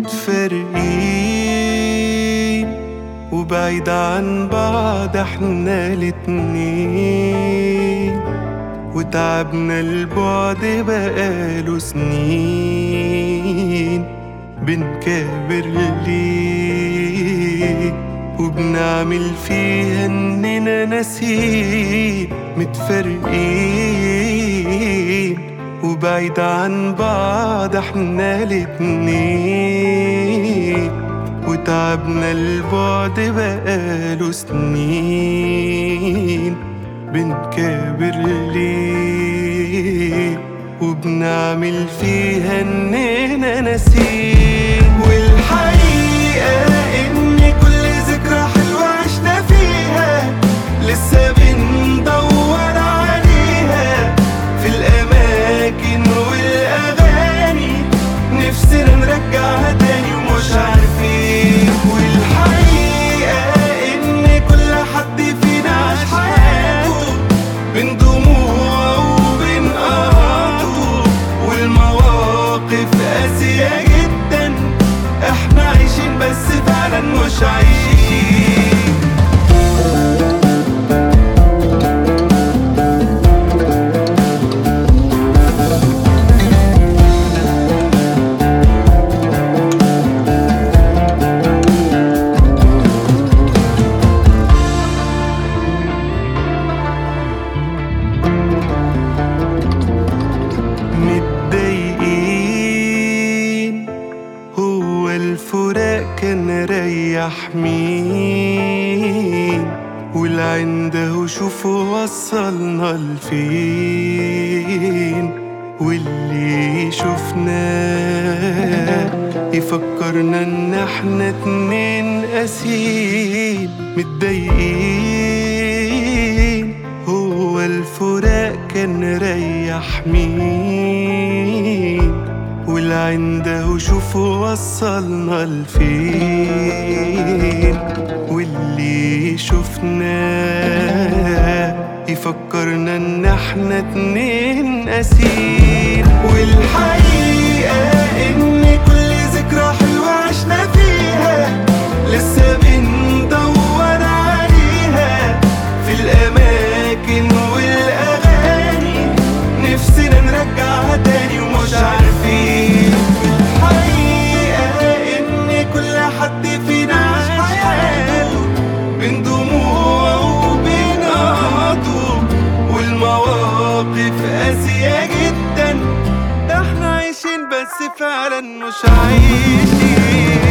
متفرقين وبعيد عن بعض احنا الاتنين وتعبنا البعد بقاله سنين بنكابر ليه وبنعمل فيها اننا ناسين متفرقين وبعيد عن بعض احنا الاتنين وتعبنا البعد بقاله سنين بنكابر ليه وبنعمل فيها اننا ناسين والحقيقة ان كل ذكرى حلوة عشنا فيها لسه بندور عليها في الاماكن والاغاني نفسنا نرجعها تاني ومش عارفين والحقيقة ان كل حد فينا عاش حياته بين دموع وبين قهاته والمواقف قاسية جدا احنا عايشين بس فعلا مش عايشين متضايقين هو الفراق كان ريح مين والعنده شوفوا وصلنا لفين واللي شفناه يفكرنا ان احنا اتنين قاسيين متضايقين هو الفراق كان ريح مين والعنده شوفوا وصلنا لفين واللي شفناه يفكرنا ان احنا اتنين قاسيين والحقيقة ان كل ذكرى حلوة عشنا فيها لسه بندور عليها في الاماكن والاغاني نفسنا نرجعها تاني ومش عارفين الحقيقة ان كل حد فينا عاش حياته بين دموع وبين قهاته والمواقف قاسية جدا احنا عايشين بس فعلا مش عايشين